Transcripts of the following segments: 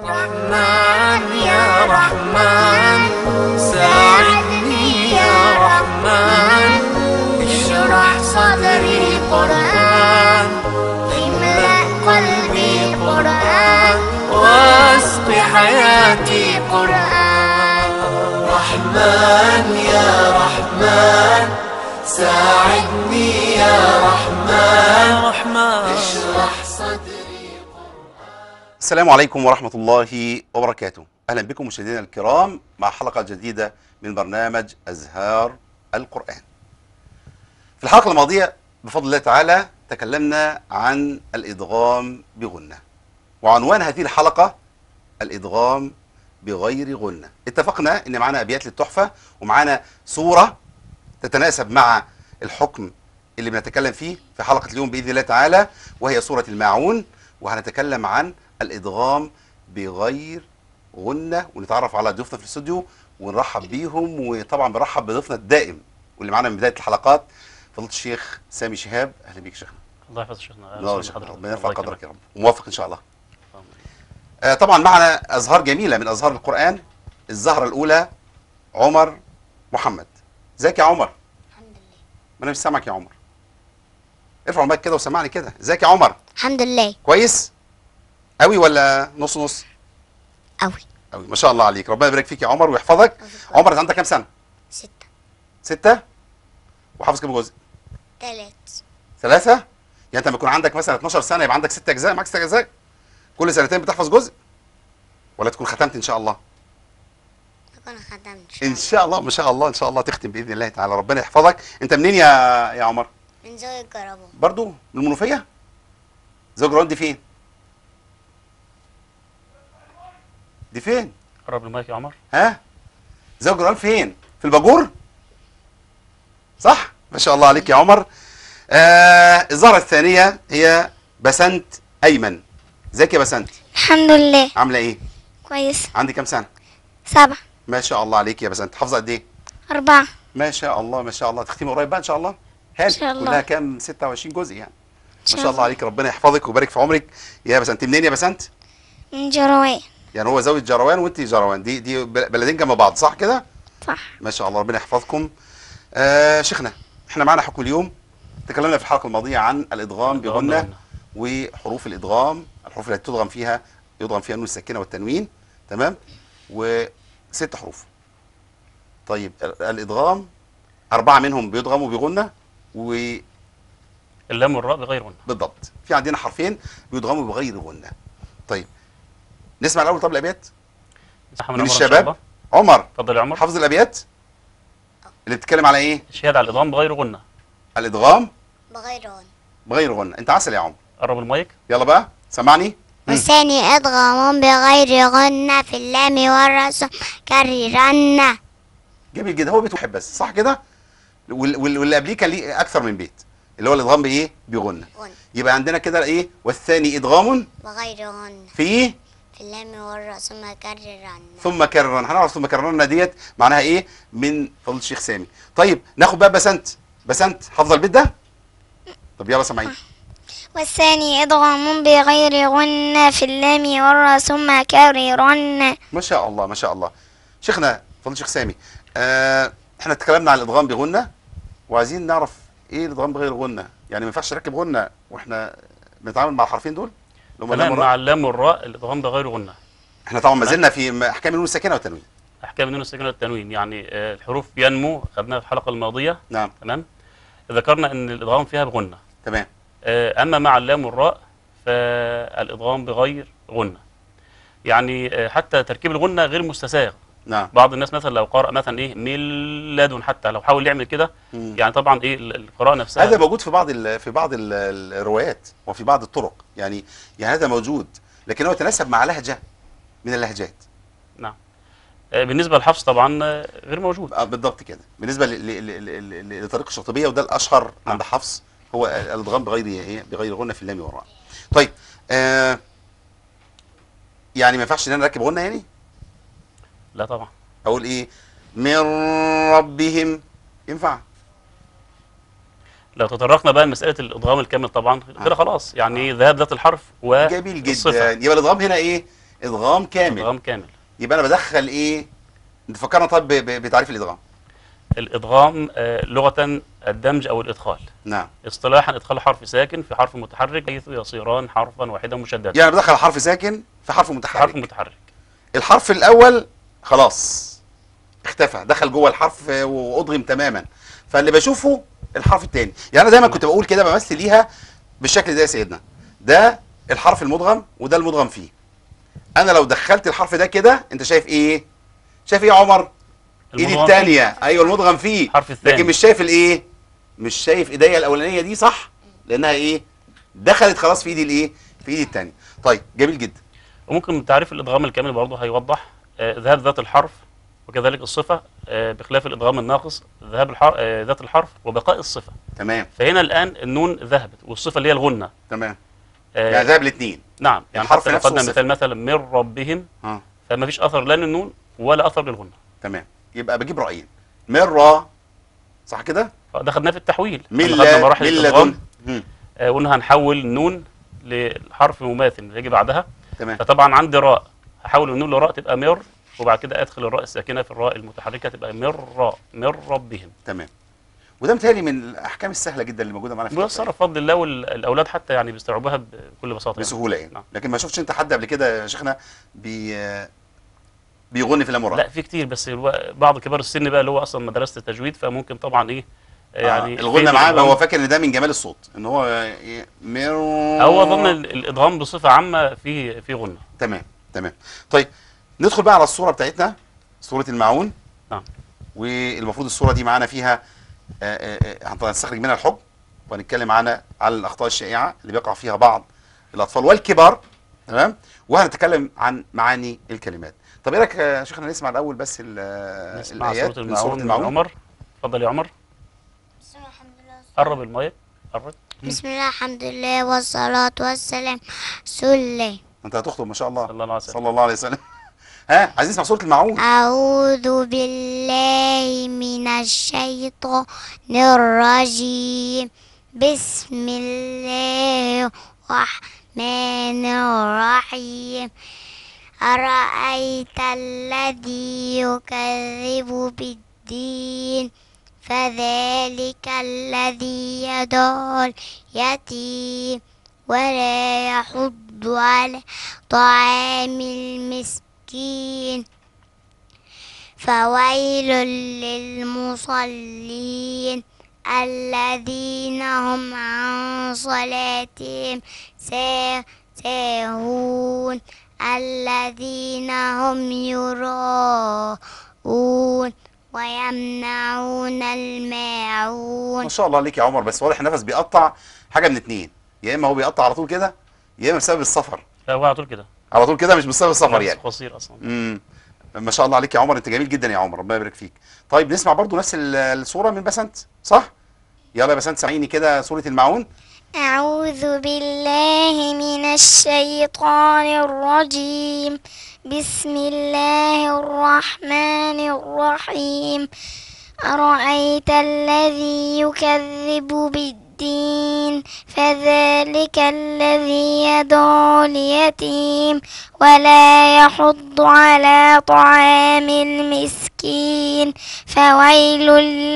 رحمن يا رحمن ساعدني يا رحمن اشرح صدري قرآن املأ قلبي قرآن واسق حياتي قرآن رحمن يا رحمن ساعدني يا رحمن رحمن اشرح صدري السلام عليكم ورحمة الله وبركاته أهلا بكم مشاهدينا الكرام مع حلقة جديدة من برنامج أزهار القرآن في الحلقة الماضية بفضل الله تعالى تكلمنا عن الإدغام بغنة وعنوان هذه الحلقة الإدغام بغير غنة اتفقنا ان معانا أبيات للتحفة ومعانا سورة تتناسب مع الحكم اللي بنتكلم فيه في حلقة اليوم بإذن الله تعالى وهي سورة الماعون وهنتكلم عن الإدغام بغير غنة ونتعرف على ضيوفنا في الاستوديو ونرحب بيهم وطبعا بنرحب بضيفنا الدائم واللي معانا من بداية الحلقات فضيلة الشيخ سامي شهاب أهلا بيك يا شيخنا الله يحفظ شيخنا أهلا الله وسهلا يشكرك بحضرتك. ربنا يرفع الله قدرك يا يكرمك. رب موافق إن شاء الله اللهم آمين. آه، طبعا معنا أزهار جميلة من أزهار القرآن الزهرة الأولى عمر محمد ازيك يا عمر الحمد لله ما انا مش سامعك يا عمر ارفع المايك كده وسمعني كده ازيك يا عمر الحمد لله كويس قوي ولا نص نص أوي قوي ما شاء الله عليك ربنا يبارك فيك يا عمر ويحفظك عمر انت عندك كام سنه ستة ستة وحافظ كام جزء تلات ثلاثة يعني انت لما يكون عندك مثلا 12 سنه يبقى عندك ست اجزاء معاك ست اجزاء كل سنتين بتحفظ جزء ولا تكون ختمت ان شاء الله أكون خدمت ان شاء الله ما شاء الله ان شاء الله تختم باذن الله تعالى ربنا يحفظك انت منين يا يا عمر من زوج الجربون برضو من المنوفيه زوج رون دي فين دي فين قرب المايك يا عمر ها زوج رون فين في الباجور صح ما شاء الله عليك يا عمر آه الزهره الثانيه هي بسنت ايمن ازيك يا بسنت الحمد لله عامله ايه كويس عندي كام سنه سبعة ما شاء الله عليك يا بسنت حافظه قد ايه أربعة ما شاء الله ما شاء الله تختمي قريب بقى ان شاء الله هل إن شاء الله. كلها كام 26 جزء يعني إن ما شاء الله عليك ربنا يحفظك ويبارك في عمرك يا بسنت منين يا بسنت من جروان يعني هو زوج جروان وانت جروان دي دي بل- بلدين جنب بعض صح كده صح ما شاء الله ربنا يحفظكم آه شيخنا احنا معنا حكم اليوم تكلمنا في الحلقه الماضيه عن الادغام الإدغام بغنه بغنة. وحروف الادغام الحروف التي تدغم فيها يدغم فيها النون الساكنه والتنوين تمام وست حروف طيب ال- الادغام اربعه منهم بيدغموا بغنه وبالضبط اللام والراء بغير غنة في عندنا حرفين بيدغموا بغير غنه طيب نسمع الاول طب الابيات صح من عمر إن شاء الشباب الله. عمر اتفضل يا عمر حافظ الابيات اللي بتتكلم على ايه الشهادة على الإضغام بغير غنة الادغام بغير غن بغير غنه انت عسل يا عمر قرب المايك يلا بقى سمعني مم. والثاني أدغم بغير غنة في اللام والرسم كررن جميل جدا هو بيت واحد بس صح كده وال- وال- واللي قبليه كان ليه اكثر من بيت اللي هو الادغام بايه بغنه غن يبقى عندنا كده ايه والثاني ادغام بغير غنة في في اللام والرسم كررن ثم كررا هنعرف ثم كررنا ديت معناها ايه من فضيله الشيخ سامي طيب ناخد بقى بسنت بسنت حافظه البيت ده طب يلا سامعين والثاني إدغام بغير غنة في اللام والرسم كررن ما شاء الله ما شاء الله شيخنا فضيله الشيخ سامي آه احنا اتكلمنا عن الادغام بغنه وعايزين نعرف ايه الادغام بغير غنه يعني ما ينفعش نركب غنه واحنا بنتعامل مع الحرفين دول اللي هم اللام تمام والراء؟ مع اللام والراء الإضغام بغير غنة احنا طبعا ما زلنا في م- احكام النون الساكنه والتنوين أحكام النون الساكنة والتنوين يعني آه، الحروف ينمو خدناها في الحلقة الماضية نعم تمام ذكرنا أن الإضغام فيها بغنة تمام آه، أما مع اللام والراء فالإضغام بغير غنة يعني آه، حتى تركيب الغنة غير مستساغ نعم بعض الناس مثلا لو قرأ مثلا ايه ميلاد حتى لو حاول يعمل كده مم. يعني طبعا ايه ال- القراءة نفسها هذا موجود في بعض ال في بعض ال الروايات وفي بعض الطرق يعني يعني هذا موجود لكن هو يتناسب مع لهجه من اللهجات نعم آه، بالنسبة للحفظ طبعا آه، غير موجود آه، بالضبط كده بالنسبه ل- ل- ل- ل- لطريق الشاطبيه وده الاشهر عند حفص هو الادغام بغير ايه بغير غنه في اللام والراء طيب آه يعني ما ينفعش ان انا اركب غنه يعني لا طبعا اقول ايه من ربهم ينفع لو تطرقنا بقى لمسألة الإضغام الكامل طبعا كده خلاص يعني ذهاب ذات الحرف جميل والصفة جدا يبقى الادغام هنا ايه ادغام كامل ادغام كامل يبقى انا بدخل ايه انت فكرنا طب ب- ب- بتعريف الادغام الادغام آه، لغه الدمج او الادخال نعم اصطلاحا ادخال حرف ساكن في حرف متحرك حيث يصيران حرفا واحدا مشددا يعني بدخل حرف ساكن في حرف متحرك حرف متحرك الحرف الاول خلاص اختفى دخل جوه الحرف وادغم تماما فاللي بشوفه الحرف الثاني يعني انا دايما كنت بقول كده بمثل ليها بالشكل ده يا سيدنا ده الحرف المدغم وده المدغم فيه انا لو دخلت الحرف ده كده انت شايف ايه شايف ايه يا عمر ايدي المدغم الثانيه ايوه المدغم فيه الحرف الثاني. لكن مش شايف الايه مش شايف ايديا الاولانيه دي صح لانها ايه دخلت خلاص في ايدي الايه في ايدي الثانيه طيب جميل جدا وممكن تعريف الادغام الكامل برضه هيوضح آه، ذهاب ذات الحرف وكذلك الصفه آه، بخلاف الادغام الناقص ذهاب الحرف ذات الحرف وبقاء الصفه تمام فهنا الان النون ذهبت والصفه اللي هي الغنه تمام آه، يعني ذهب الاثنين نعم يعني الحرف حتى لو نفسه خدنا والصفة. مثال مثلا من ربهم اه فما فيش اثر لا للنون ولا اثر للغنه تمام يبقى بجيب رايين مرة صح كده فده خدناه في التحويل من لما خدنا مراحل من الادغام لدن مم. آه، قلنا هنحول النون لحرف مماثل اللي يجي بعدها تمام فطبعا عندي راء هحول النون لراء تبقى مر وبعد كده ادخل الراء الساكنه في الراء المتحركه تبقى مر من ربهم تمام وده متهيألي من الاحكام السهله جدا اللي موجوده معانا في بيسر القرآن. بفضل الله والاولاد حتى يعني بيستوعبوها بكل بساطه يعني. بسهوله يعني نعم. لكن ما شفتش انت حد قبل كده يا شيخنا بي بيغني في الامر لا في كتير بس الو- بعض كبار السن بقى اللي هو اصلا مدرسه التجويد فممكن طبعا ايه يعني الغنى فهم معاه الإدغام. هو فاكر ان ده من جمال الصوت ان هو ي- مر هو ظن ال- الادغام بصفه عامه في في غنه تمام تمام طيب ندخل بقى على الصوره بتاعتنا صوره المعون نعم. والمفروض الصوره دي معانا فيها آه، آه، آه، هنستخرج منها الحب وهنتكلم معانا على الاخطاء الشائعه اللي بيقع فيها بعض الاطفال والكبار تمام وهنتكلم عن معاني الكلمات طب ايه رايك يا شيخنا نسمع الاول بس ال- نسمع الايات سوره من سوره المعون من المعون عمر اتفضل يا عمر قرب المايك قرب بسم الله الحمد لله والصلاة والسلام رسول الله انت هتخطب ما شاء الله صلى الله عليه وسلم صلى الله عليه وسلم ها عايزين نسمع سوره المعون أعوذ بالله من الشيطان الرجيم بسم الله الرحمن الرحيم أرأيت الذي يكذب بالدين فذلك الذي يدعو اليتيم ولا يحض على طعام المسكين فويل للمصلين الذين هم عن صلاتهم سا- ساهون الذين هم يراءون ويمنعون الماعون ما شاء الله عليك يا عمر بس واضح النفس بيقطع حاجه من اتنين يا اما هو بيقطع على طول كده يا اما بسبب السفر لا هو على طول كده على طول كده مش بسبب السفر نفس يعني قصير اصلا امم ما شاء الله عليك يا عمر انت جميل جدا يا عمر ربنا يبارك فيك طيب نسمع برضو نفس ال- الصوره من بسنت صح يلا يا بسنت سامعيني كده سوره المعون أعوذ بالله من الشيطان الرجيم بسم الله الرحمن الرحيم أرأيت الذي يكذب بالدين فذلك الذي يدعو اليتيم ولا يحض على طعام المسكين فويل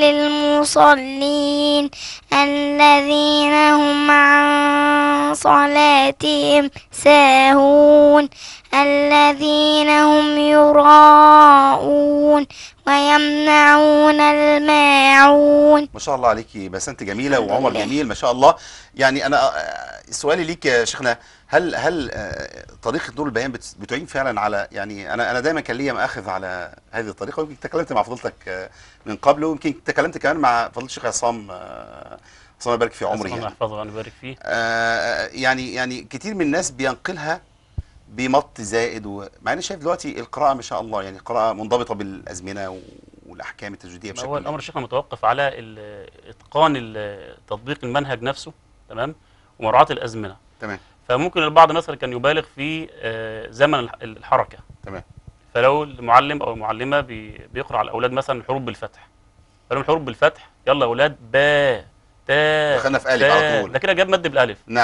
للمصلين الذين هم عن صلاتهم ساهون الذين هم يراءون ويمنعون الماعون ما شاء الله عليكي بسنت جميله الحمد وعمر لله. جميل ما شاء الله يعني انا آه، سؤالي ليك يا شيخنا هل هل آه، طريقه نور البيان بت- بتعين فعلا على يعني انا انا دايما كان ليا ماخذ على هذه الطريقه ويمكن تكلمت مع فضيلتك آه، من قبل ويمكن تكلمت كمان مع فضيله الشيخ عصام آه، عصام يبارك في عمره الله يعني يحفظه وأن يبارك فيه آه، يعني يعني كتير من الناس بينقلها بمط زائد و... مع اني شايف دلوقتي القراءه ما شاء الله يعني قراءه منضبطه بالازمنه و- والاحكام التجويديه ما بشكل هو الامر شيخنا متوقف على ال- اتقان ال- تطبيق المنهج نفسه تمام ومراعاه الازمنه تمام فممكن البعض مثلا كان يبالغ في آه، زمن الح- الحركه تمام فلو المعلم او المعلمه بي- بيقرا على الاولاد مثلا الحروف بالفتح فلهم الحروف بالفتح يلا يا اولاد با تا دخلنا في ألف تا. على طول. ده كده جاب مد بالالف نعم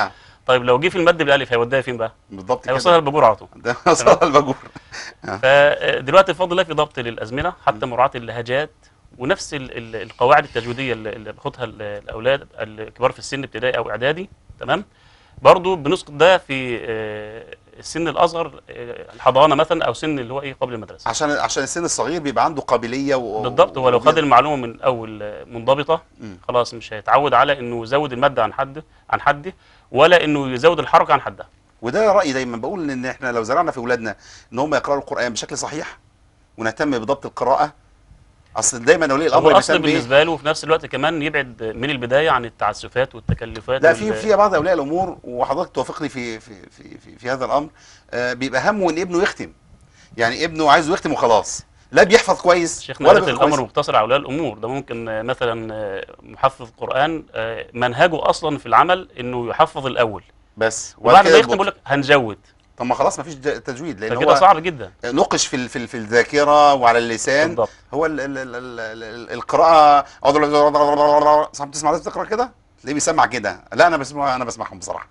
طيب لو جه في المد بالالف هيوديها فين بقى بالضبط هيوصلها كده البجور على طول ده وصلها الباجور فدلوقتي بفضل الله في ضبط للازمنه حتى مراعاه اللهجات ونفس ال- ال- القواعد التجويديه اللي اللي بياخدها ال- الاولاد الكبار في السن ابتدائي او اعدادي تمام برضو بنسقط ده في آه، السن الاصغر آه، الحضانه مثلا او سن اللي هو ايه قبل المدرسه عشان عشان السن الصغير بيبقى عنده قابليه و... بالضبط هو لو خد وبي- المعلومه من اول آه، منضبطه مم. خلاص مش هيتعود على انه يزود الماده عن حد عن حده ولا انه يزود الحركه عن حدها وده رايي دايما بقول ان احنا لو زرعنا في اولادنا ان هم يقراوا القران بشكل صحيح ونهتم بضبط القراءه اصل دايما ولي هو الامر الاصل بيهتم بإيه؟ بالنسبه له وفي نفس الوقت كمان يبعد من البدايه عن التعسفات والتكلفات لا وال- في في بعض اولياء الامور وحضرتك توافقني في في في في, في هذا الامر آه بيبقى همه ان ابنه يختم يعني ابنه عايزه يختم وخلاص لا بيحفظ كويس شيخنا ولا قالت بيحفظ الامر كويس مقتصر على اولياء الامور ده ممكن آه، مثلا آه، محفظ قران آه، منهجه اصلا في العمل انه يحفظ الاول بس وبعد ما كده يختم يضبط. بيقول لك هنجود طب ما خلاص ما فيش تجويد لان فكده هو صعب جدا نقش في ال- في ال- في الذاكره وعلى اللسان بالضبط هو ال ال ال ال ال ال القراءه صعب تسمع ناس بتقرا كده تلاقيه بيسمع كده لا انا بسمع انا بسمعهم بصراحه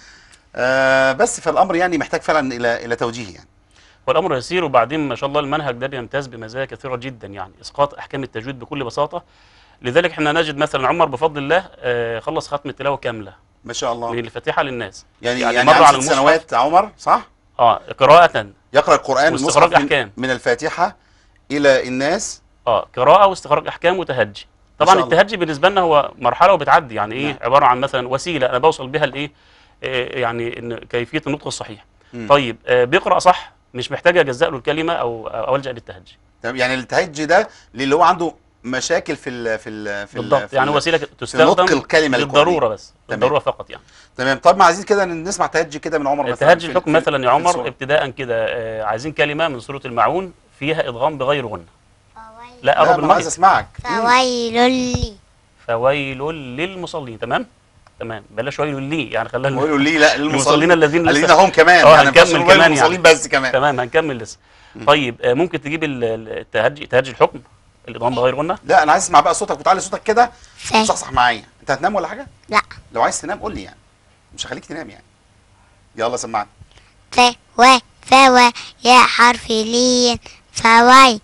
آه بس فالامر يعني محتاج فعلا الى الى توجيه يعني والامر يسير وبعدين ما شاء الله المنهج ده بيمتاز بمزايا كثيره جدا يعني اسقاط احكام التجويد بكل بساطه لذلك احنا نجد مثلا عمر بفضل الله آه، خلص ختم التلاوه كامله ما شاء الله من الفاتحه للناس يعني يعني يعني, مر يعني على عنده ست المصحف. سنوات عمر صح اه قراءه يقرا القران واستخراج المصحف من, أحكام. من الفاتحه الى الناس اه قراءه واستخراج احكام وتهجي طبعا شاء الله. التهجي بالنسبه لنا هو مرحله وبتعدي يعني ايه نعم. عباره عن مثلا وسيله انا بوصل بها لايه آه، يعني إن كيفيه النطق الصحيح مم. طيب آه، بيقرا صح مش محتاج اجزأ له الكلمه او او الجا للتهجي تمام يعني التهجي ده اللي هو عنده مشاكل في ال في ال في ال- بالضبط في يعني ال- وسيله في نطق تستخدم الكلمه للضروره القرآنية. بس تمام. للضروره فقط يعني تمام طب ما عايزين كده نسمع تهجي كده من عمر مثلا التهجي في- الحكم في- مثلا يا في عمر السورة. ابتداء كده آه، عايزين كلمه من سوره المعون فيها ادغام بغير غنه فويل, لا لا قرب ما أنا عايز الميه اسمعك مم. فويل لي فويل للمصلين تمام تمام بلاش ويل لي يعني خلينا بيقولوا ليه لا المصلين الذين الذين لسه هم كمان اه يعني هنكمل مش بيقولوا كمان يعني. المصلين بس كمان تمام هنكمل لسه طيب آه، ممكن تجيب ال- ال- التهجي تهجي الحكم الادغام بغير غنه لا انا عايز اسمع بقى صوتك وتعلي صوتك كده ف وتصحصح معايا انت هتنام ولا حاجه لا لو عايز تنام قول لي يعني مش هخليك تنام يعني يلا سمعني ف و فو يا حرف لين فوي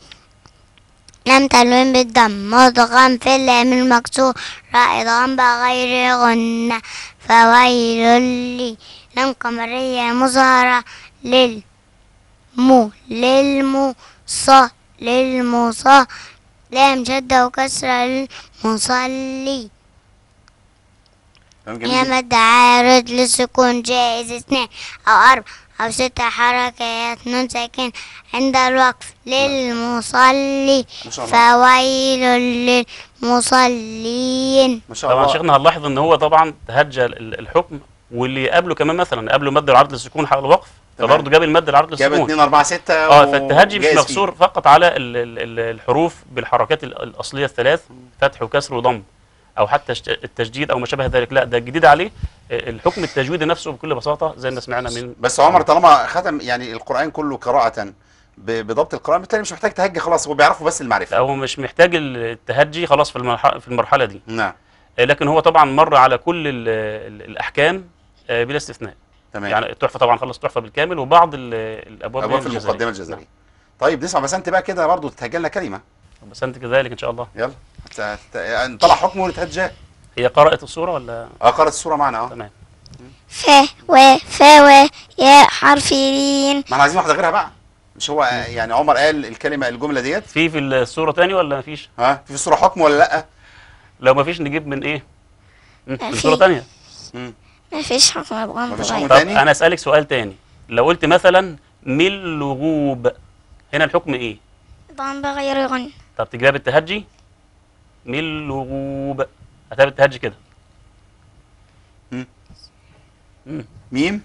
لم تلون بالضم مدغم في اللام المكسور راء ضم بغير غنة فويل لي لم قمرية مظهرة لل مو للمص للمص لام شدة وكسرة للمصلي تمام يا جميل جدا. مد عارض للسكون جائز اثنين أو أربع أو ست حركات نون ساكن عند الوقف للمصلي ما شاء الله فويل للمصلين ما شاء طبعا الله شيخنا هنلاحظ ان هو طبعا تهجى ال- الحكم واللي قبله كمان مثلا قبله مد العرض للسكون حق الوقف تمام. فبرضه جاب المد العرض جاب للسكون 2 4 6 اه فالتهجي مش مقصور فقط على ال- ال- ال- الحروف بالحركات ال- الاصليه الثلاث فتح وكسر وضم او حتى الش- التشديد او ما شابه ذلك لا ده الجديد عليه آه، الحكم التجويدي نفسه بكل بساطه زي ما سمعنا من بس عمر طالما ختم يعني القران كله قراءه ب- بضبط القراءه بالتالي مش محتاج تهجي خلاص هو بيعرفه بس المعرفه هو مش محتاج التهجي خلاص في المرحله في المرحله دي نعم آه، لكن هو طبعا مر على كل ال- ال- الاحكام آه، بلا استثناء تمام يعني التحفه طبعا خلص التحفه بالكامل وبعض ال- الابواب ابواب في الجزرية. المقدمه الجزريه طيب نسمع بس انت بقى كده برضه تتهجى لنا كلمه نعم. بس انت كذلك ان شاء الله يلا هت- هت- نطلع حكمه ونتهجى هي قرات الصوره ولا اه قرأت السوره معنا اه تمام ف و فو يا حرف لين ما احنا عايزين واحده غيرها بقى مش هو آه، يعني عمر قال الكلمه الجمله ديت في في الصوره تاني ولا مفيش ها في في السوره حكم ولا لا لو مفيش نجيب من ايه مم، من في. صوره تانية مم. ما فيش حكم ابغام مفيش بغير. حكم. طب تاني؟ انا اسالك سؤال تاني لو قلت مثلا من لغوب هنا الحكم ايه ضم بغير غن طب تجيبها بالتهجي من لغوب هتبقى بالتهجي كده مم. مم. ميم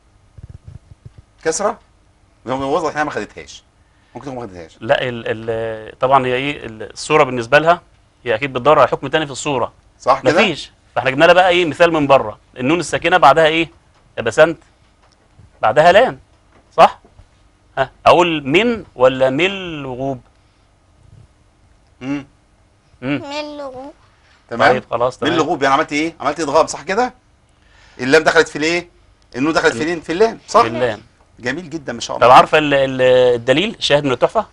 كسره هو واضح انها ما خدتهاش ممكن تكون ما خدتهاش لا ال ال طبعا هي ايه الصوره بالنسبه لها هي اكيد بتدور على حكم تاني في الصوره صح كده مفيش فاحنا جبنا لها بقى ايه مثال من بره النون الساكنه بعدها ايه يا بسنت بعدها لام صح ها اقول من ولا من لغوب مم. مم. من لغو تمام طيب خلاص من تمام لغوب يعني عملت ايه عملت ادغام صح كده اللام دخلت في الايه النون دخلت في لين في اللام صح في اللام جميل جدا ما شاء الله طب عارفه ال- ال- الدليل الشاهد من التحفه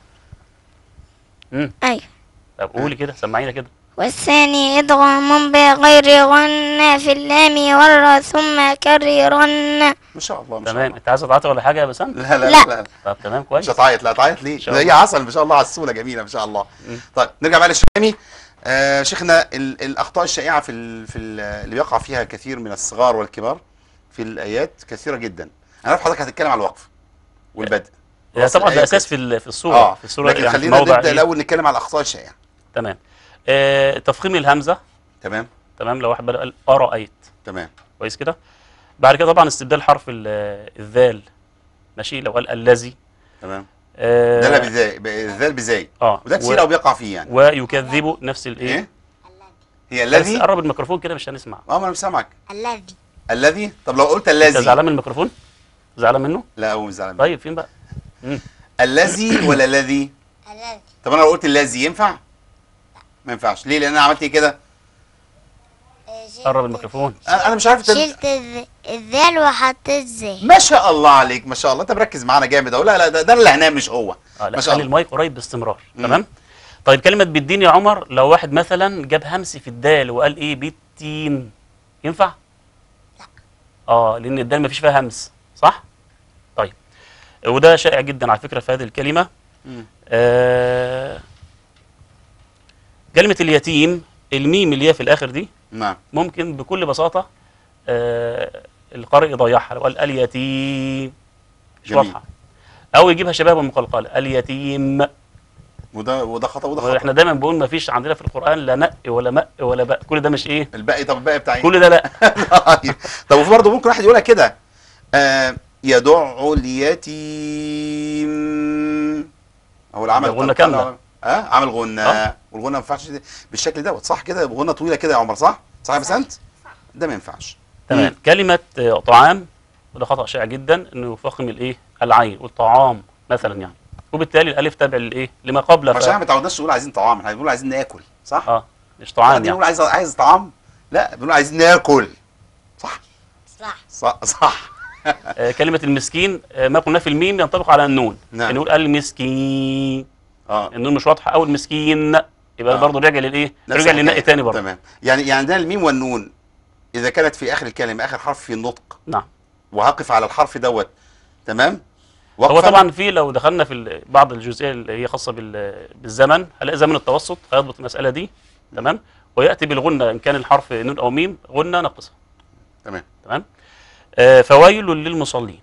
امم أيوة طب قولي كده سمعينا كده والثاني إدغام بغير غنى في اللام والراء ثم كررن ما شاء الله ما شاء تمام الله انت عايزه تعاطي ولا حاجه يا بسام لا لا لا. لا, لا. طب تمام مش كويس هتعيط لا تعيط ليه شاء ده هي الله. عسل ما شاء الله على السوله جميله ما شاء الله طيب نرجع بقى للشامي آه شيخنا ال- الاخطاء الشائعه في ال في ال اللي بيقع فيها كثير من الصغار والكبار في الايات كثيره جدا انا عارف حضرتك هتتكلم على الوقف والبدء ده طبعا ده الآية اساس كده. في ال- في الصوره اه في الصوره لكن يعني في خلينا موضع نبدا إيه؟ الاول نتكلم على الاخطاء الشائعه تمام آه تفخيم الهمزه تمام تمام لو واحد بدأ قال ارايت تمام كويس كده بعد كده طبعا استبدال حرف ال- الذال ماشي لو قال الذي تمام آه ده لا بزاي الذال بزاي اه وده كتير و- قوي بيقع فيه يعني ويكذبوا نفس الايه ايه هي بس الذي قرب الميكروفون كده مش هنسمع اه ما انا مش سامعك الذي الذي طب لو قلت انت الذي زعلان من الميكروفون زعلان منه لا هو مش زعلان طيب فين بقى مم. الذي ولا الذي الذي طب انا لو قلت الذي ينفع ما ينفعش ليه لان انا عملت ايه كده قرب الميكروفون انا أنا مش عارف انت شلت الذ- الذال وحطيت زي ما شاء الله عليك ما شاء الله انت مركز معانا جامد اهو لا لا ده, ده انا اللي هنام مش هو اه لا ما شاء خلي الله المايك قريب باستمرار مم. تمام طيب كلمه بالدين يا عمر لو واحد مثلا جاب همس في الدال وقال ايه بالتين ينفع لا. اه لان الدال ما فيش فيها همس صح طيب وده شائع جدا على فكره في هذه الكلمه مم. آه كلمه اليتيم الميم اللي هي في الاخر دي نعم ممكن بكل بساطه آه القارئ يضيعها لو قال اليتيم مش جميل. واضحه او يجيبها شباب المقلقله اليتيم وده وده خطا وده خطا احنا دايما بنقول ما فيش عندنا في القران لا نق ولا مق ولا بق كل ده مش ايه الباقي طب الباقي بتاع ايه كل ده لا طيب. طب وفي برضه ممكن واحد يقولها كده آه يدع اليتيم هو العمل ده غنة طب- طب- كاملة. اه عامل غنى آه. والغنى ما ينفعش بالشكل دوت صح كده غنى طويله كده يا عمر صح صح يا بسنت ده ما ينفعش تمام كلمه آه، طعام وده خطا شائع جدا انه يفخم الايه العين والطعام مثلا يعني وبالتالي الالف تابع للايه لما قبل عشان احنا ما تعودناش نقول عايزين طعام احنا بنقول عايزين ناكل صح اه مش لا، طعام دي يعني نقول عايز عايز طعام لا بنقول عايزين ناكل صح صح صح صح آه كلمه المسكين آه ما قلنا في الميم ينطبق على النون نعم. يعني نقول المسكين اه النون مش واضحه او المسكين يبقى آه. برضه رجع للايه نفس رجع للنقي الحكاية. تاني برضه تمام يعني يعني عندنا الميم والنون اذا كانت في اخر الكلمه اخر حرف في النطق نعم وهقف على الحرف دوت تمام هو وقفاً. طبعا في لو دخلنا في ال- بعض الجزئيه اللي هي خاصه بال- بالزمن هنلاقي زمن التوسط هيضبط المساله دي تمام وياتي بالغنه ان كان الحرف نون او ميم غنه ناقصه تمام تمام آه فويل للمصلين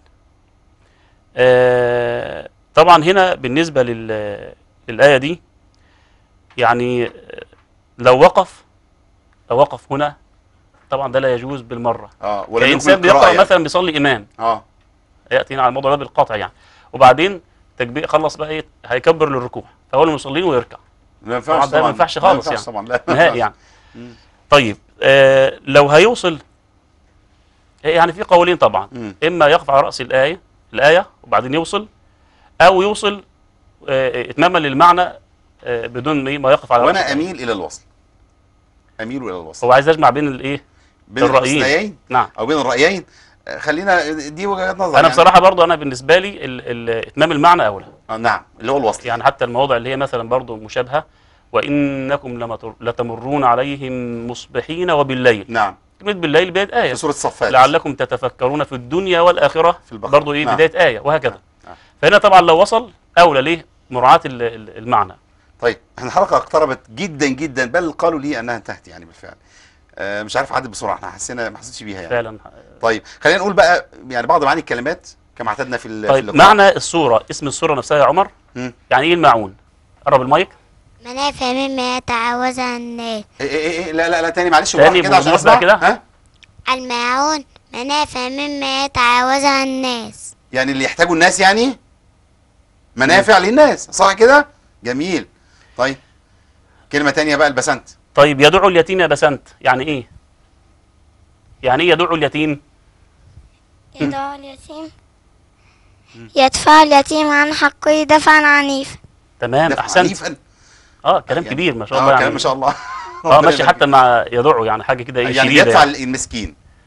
آه طبعا هنا بالنسبه لل للايه دي يعني آه، لو وقف لو وقف هنا طبعا ده لا يجوز بالمره اه ولا الانسان يمكن بيقرا القراءة يعني. مثلا بيصلي امام اه ياتي هنا على الموضوع ده بالقطع يعني وبعدين تكبير خلص بقى ايه هيكبر للركوع فهو المصلين ويركع ما ينفعش طبعاً ده ما طبعاً. ينفعش ما خالص ينفعش يعني. طبعا لا نهائي يعني مم. طيب آه لو هيوصل يعني في قولين طبعا مم. اما يقف على راس الايه الايه وبعدين يوصل او يوصل آه اتماما للمعنى آه بدون إيه ما يقف على رأس وانا الآية. اميل الى الوصل اميل الى الوصل هو عايز يجمع بين الايه بين الرأيين. الحسنيين نعم او بين الرايين آه، خلينا دي وجهه نظر انا يعني. بصراحه برضو انا بالنسبه لي ال- ال- اتمام المعنى اولى آه نعم اللي هو الوصل يعني حتى المواضع اللي هي مثلا برضو مشابهه وانكم لمتر- لتمرون عليهم مصبحين وبالليل نعم كلمه بالليل بدايه ايه في سوره الصفات لعلكم تتفكرون في الدنيا والاخره في البقرة. برضو ايه نعم. بدايه ايه وهكذا نعم. فهنا طبعا لو وصل اولى ليه مراعاه ال- ال- المعنى طيب احنا الحلقه اقتربت جدا جدا بل قالوا لي انها انتهت يعني بالفعل آه مش عارف عدت بسرعه احنا حسينا ما حسيتش بيها يعني فعلا طيب خلينا نقول بقى يعني بعض معاني الكلمات كما اعتدنا في ال- في طيب اللقاء. معنى السوره اسم السوره نفسها يا عمر مم. يعني ايه الماعون قرب المايك منافع مما يتعوزها الناس إيه إيه إيه لا لا لا تاني معلش تاني بالراحة كده عشان بوضوح بقى اسمع كده. ها الماعون منافع مما يتعوزها الناس يعني اللي يحتاجه الناس يعني منافع للناس صح كده جميل طيب كلمه تانية بقى البسنت طيب يدعو اليتيم يا بسنت يعني ايه يعني ايه يدعو اليتيم يدعو اليتيم يدفع اليتيم عن حقه دفعا عنيفا تمام دفع احسنت عنيفا. اه كلام يعني- كبير ما شاء اه الله كلام يعني ما شاء الله اه ربنا ماشي يبارك حتى مع يدعو يعني حاجه كده ايه يعني شديده بيدفع يعني. المسكين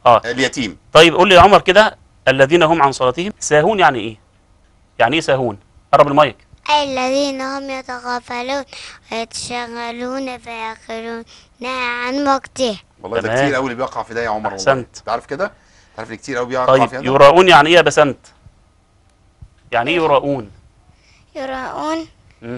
اه اليتيم طيب قول لي يا عمر كده الذين هم عن صلاتهم ساهون يعني ايه يعني ايه ساهون قرب المايك أي الذين هم يتغافلون ويتشغلون فيأخرون عن وقته والله ده تمام. كتير قوي اللي بيقع في ده يا عمر والله أحسنت. انت عارف كده عارف ان كتير قوي بيقع طيب في هذا يراؤون يعني ايه يا بسنت يعني ايه يراؤون يراءون مم.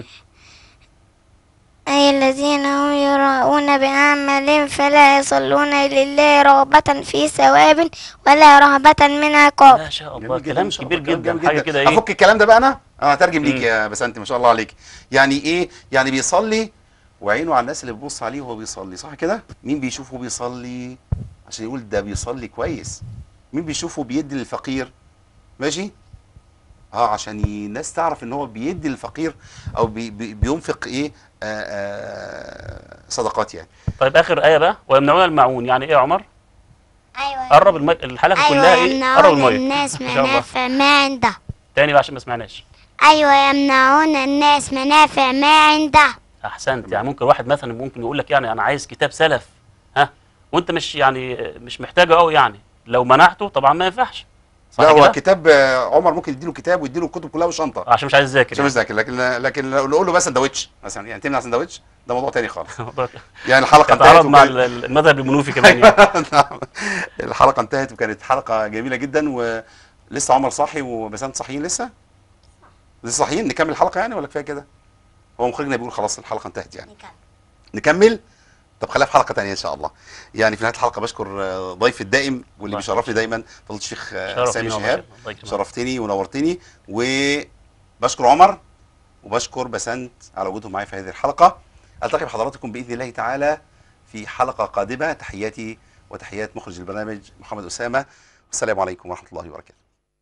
أي الذين هم يراءون بأعمالهم فلا يصلون لله رغبة في ثواب ولا رهبة من عقاب ما شاء الله جميل جدا كلام ما شاء كبير الله، كلام جدا جميل حاجه كده ايه افك الكلام ده بقى انا اه هترجم ليك مم. يا بسنت ما شاء الله عليك يعني ايه يعني بيصلي وعينه على الناس اللي بتبص عليه وهو بيصلي صح كده مين بيشوفه بيصلي عشان يقول ده بيصلي كويس مين بيشوفه بيدي للفقير ماشي اه عشان ي- الناس تعرف ان هو بيدي للفقير او بي بي بينفق ايه آه آه صدقات يعني طيب اخر ايه بقى ويمنعون الماعون يعني ايه يا عمر أيوة قرب المايك الحلقه أيوة كلها ايه قرب يمنعون المايك الناس ما شاء الله منافع ما عنده تاني بقى عشان ما سمعناش أيوة يمنعون الناس منافع ما عنده احسنت يعني ممكن واحد مثلا ممكن يقول لك يعني انا عايز كتاب سلف ها وانت مش يعني مش محتاجه قوي يعني لو منعته طبعا ما ينفعش صح لا هو كده كتاب آه، عمر ممكن يديله كتاب ويديله الكتب كلها وشنطه عشان مش عايز اذاكر عشان مش ذاكر لكن لكن لو نقول له بس سندوتش مثلا يعني تمنع سندوتش ده موضوع تاني خالص يعني يعني الحلقه انتهت يتعارض مع وكانت- ال- المذهب المنوفي كمان يعني. نعم. الحلقه انتهت وكانت حلقه جميله جدا ولسه عمر صاحي وبسنت صاحيين لسه لسه صاحيين نكمل الحلقه يعني ولا كفايه كده هو مخرجنا بيقول خلاص الحلقه انتهت يعني نكمل طب خليها في حلقه تانية ان شاء الله يعني في نهايه الحلقه بشكر آه، ضيفي الدائم واللي الله بيشرفني دايما فضيله الشيخ آه، شرف سامي لينا والله شهاب يا شيخ. الله يكرمك. شرفتني ونورتني وبشكر عمر وبشكر بسنت على وجودهم معي في هذه الحلقه التقي بحضراتكم باذن الله تعالى في حلقه قادمه تحياتي وتحيات مخرج البرنامج محمد اسامه والسلام عليكم ورحمه الله وبركاته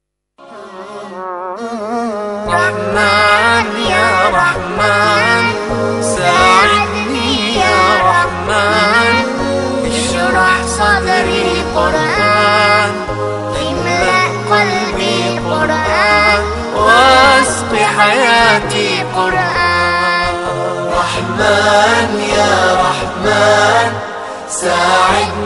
رحمن يا رحمن ساعدني يا رحمن اشرح صدري قرآن املأ قلبي قرآن واسق حياتي قرآن رحمن يا رحمن ساعدني